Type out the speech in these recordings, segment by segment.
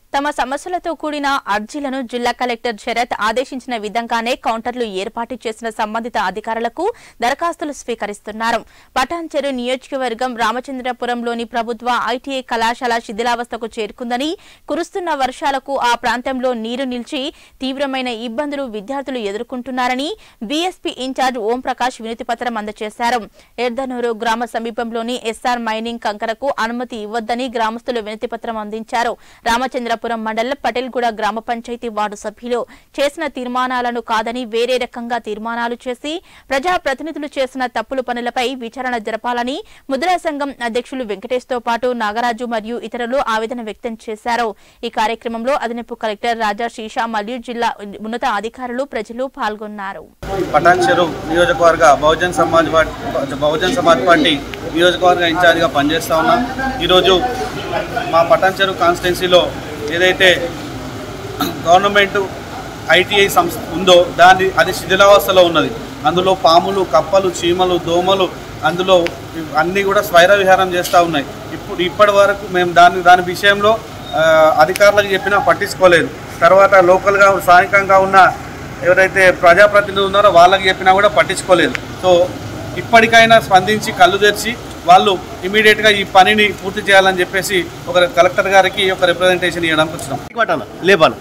తమ సమస్యలతో కూడిన అర్జీలను జిల్లా కలెక్టర్ శరత్ ఆదేశించిన విధంగానే కౌంటర్లు ఏర్పాటు చేసిన సంబంధిత అధికారులకు దరఖాస్తులు స్వీకరిస్తున్నారు పటాన్చెరు నియోజకవర్గం రామచంద్రపురంలోని ప్రభుత్వ ఐటీఐ కళాశాల శిథిలావస్థకు చేరుకుందని కురుస్తున్న వర్షాలకు ఆ ప్రాంతంలో నీరు నిలిచి తీవ్రమైన ఇబ్బందులు విద్యార్థులు ఎదుర్కొంటున్నారని బీఎస్పీ ఇన్ఛార్జ్ ఓంప్రకాష్ వినతి పత్రం అందజేశారు ఎర్దనూరు గ్రామ సమీపంలోని ఎస్ఆర్ మైనింగ్ కంకరకు అనుమతి ఇవ్వొద్దని గ్రామస్తులు వినతి పత్రం అందించారు రామచంద్రపురం మండలం పటేల్గూడ గ్రామ పంచాయతీ వార్డు సభ్యులు చేసిన తీర్మానాలను కాదని వేరే రకంగా తీర్మానాలు చేసి ప్రజా ప్రతినిధులు చేసిన తప్పుల పనులపై విచారణ జరపాలని ముద్రా సంఘం అధ్యక్షులు వెంకటేష్ తో పాటు నాగరాజు మరియు ఇతరులు ఆవేదన వ్యక్తం చేశారు ఈ కార్యక్రమంలో అదనపు కలెక్టర్ రాజా శీషా మరియు జిల్లా ఉన్నత అధికారులు ప్రజలు పాల్గొన్నారు పటాన్ చెరు నియోజకవర్గ బహుజన్ సమాజ్ పార్టీ బహుజన్ సమాజ్ పార్టీ నియోజకవర్గ ఇన్ఛార్జిగా పనిచేస్తా ఉన్నాం ఈరోజు మా పటాన్ చెరు కాన్స్టిట్యున్సీలో ఏదైతే గవర్నమెంట్ ఐటీఐ సంస్థ ఉందో దాని అది శిథిలావస్థలో ఉన్నది అందులో పాములు కప్పలు చీమలు దోమలు అందులో అన్నీ కూడా స్వైర విహారం చేస్తూ ఉన్నాయి ఇప్పుడు ఇప్పటి వరకు మేము దాని దాని విషయంలో ఆ, అధికారులకు చెప్పినా పట్టించుకోలేదు తర్వాత లోకల్గా స్థానికంగా ఉన్న ఎవరైతే ప్రజాప్రతినిధులు ఉన్నారో వాళ్ళకి చెప్పినా కూడా పట్టించుకోలేదు సో ఇప్పటికైనా స్పందించి కళ్ళు తెరిచి వాళ్ళు ఇమీడియట్గా ఈ పనిని పూర్తి చేయాలని చెప్పేసి ఒక కలెక్టర్ గారికి ఒక రిప్రజెంటేషన్ ఇవ్వడానికి వచ్చినాం పట్టాను లేపాను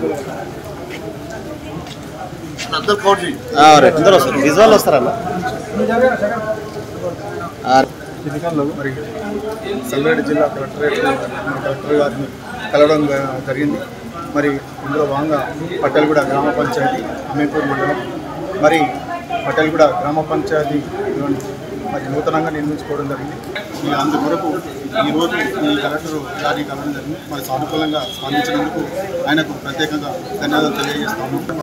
అందరూ వస్తారు విజువల్ వస్తారన్న ఎన్నికల్లో మరి సంగారెడ్డి జిల్లా కలెక్టరేట్ కలెక్టర్ గారిని కలవడం జ- జరిగింది మరి ఇందులో భాగంగా పట్టెలగూడ గ్రామ పంచాయతీ అమీపూర్ మండలం మరి పట్టెలగూడ గ్రామ పంచాయతీ మరి నూతనంగా నిర్మించుకోవడం జరిగింది ఈ అందు కొరకు ఈరోజు ఈ కలెక్టర్ గారిని కలవడం జరిగింది మరి సానుకూలంగా స్పందించినందుకు ఆయనకు ప్రత్యేకంగా ధన్యవాదాలు తెలియజేస్తాము